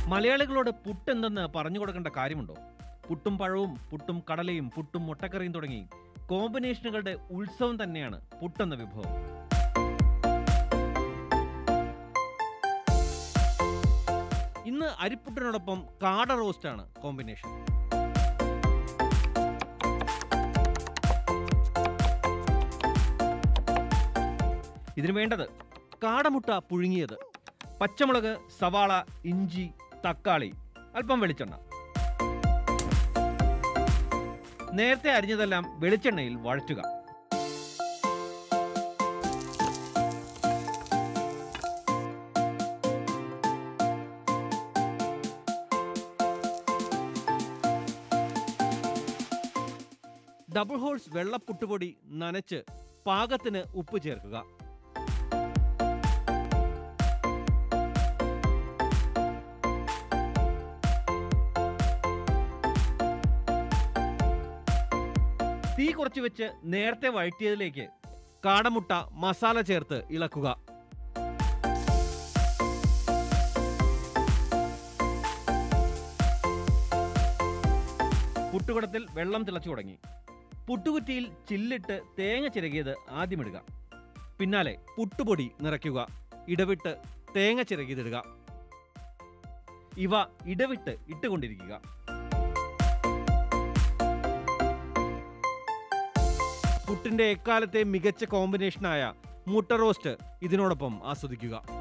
മലയാളികളോട് പുട്ടെന്തെന്ന് പറഞ്ഞു കൊടുക്കേണ്ട കാര്യമുണ്ടോ പുട്ടും പഴവും പുട്ടും കടലയും പുട്ടും മുട്ടക്കറിയും തുടങ്ങി കോമ്പിനേഷനുകളുടെ ഉത്സവം തന്നെയാണ് പുട്ടെന്ന വിഭവം ഇന്ന് അരിപ്പുട്ടിനോടൊപ്പം കാട റോസ്റ്റാണ് കോമ്പിനേഷൻ ഇതിനു വേണ്ടത് കാടമുട്ട പുഴുങ്ങിയത് പച്ചമുളക് സവാള ഇഞ്ചി തക്കാളി അല്പം വെളിച്ചെണ്ണ നേരത്തെ അരിഞ്ഞതെല്ലാം വെളിച്ചെണ്ണയിൽ വഴറ്റുക ഡബിൾ ഹോൾസ് വെള്ളപ്പുട്ടുപൊടി നനച്ച് പാകത്തിന് ഉപ്പ് ചേർക്കുക തീ കുറച്ച് വെച്ച് നേരത്തെ വഴറ്റിയതിലേക്ക് കാടമുട്ട മസാല ചേർത്ത് ഇളക്കുക പുട്ടുകുടത്തിൽ വെള്ളം തിളച്ചു തുടങ്ങി പുട്ടുകുറ്റിയിൽ ചില്ലിട്ട് തേങ്ങ ചിരകിയത് ആദ്യമിടുക പിന്നാലെ പുട്ടുപൊടി നിറയ്ക്കുക ഇടവിട്ട് തേങ്ങ ചിരകിയതിടുക ഇവ ഇടവിട്ട് ഇട്ടുകൊണ്ടിരിക്കുക പുട്ടിന്റെ എക്കാലത്തെ മികച്ച കോമ്പിനേഷനായ മുട്ട റോസ്റ്റ് ഇതിനോടൊപ്പം ആസ്വദിക്കുക